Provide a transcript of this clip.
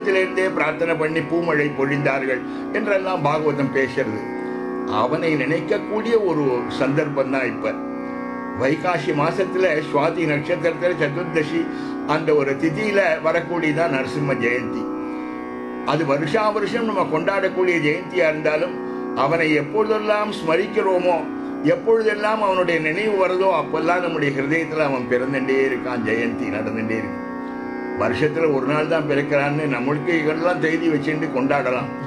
அவனிடத்திலிருந்தே பிரார்த்தனை பண்ணி பூமழை பொழிந்தார்கள் என்றெல்லாம் பாகவதம் பேசுறது அவனை நினைக்கக்கூடிய ஒரு சந்தர்ப்பம் தான் இப்ப வைகாசி மாசத்துல சுவாதி நட்சத்திரத்துல சதுர்தசி அந்த ஒரு திதியில வரக்கூடியதான் நரசிம்ம ஜெயந்தி அது வருஷா வருஷம் நம்ம கொண்டாடக்கூடிய ஜெயந்தியா இருந்தாலும் அவனை எப்பொழுதெல்லாம் ஸ்மரிக்கிறோமோ எப்பொழுதெல்லாம் அவனுடைய நினைவு வருதோ அப்பெல்லாம் நம்முடைய ஹிருதயத்துல அவன் பிறந்துட்டே இருக்கான் ஜெயந்தி நடந்துட்டே இருக்கு வருஷத்துல ஒரு நாள் தான் பிறக்கிறான்னு நம்மளுக்கு இதெல்லாம் செய்தி வச்சுட்டு கொண்டாடலாம்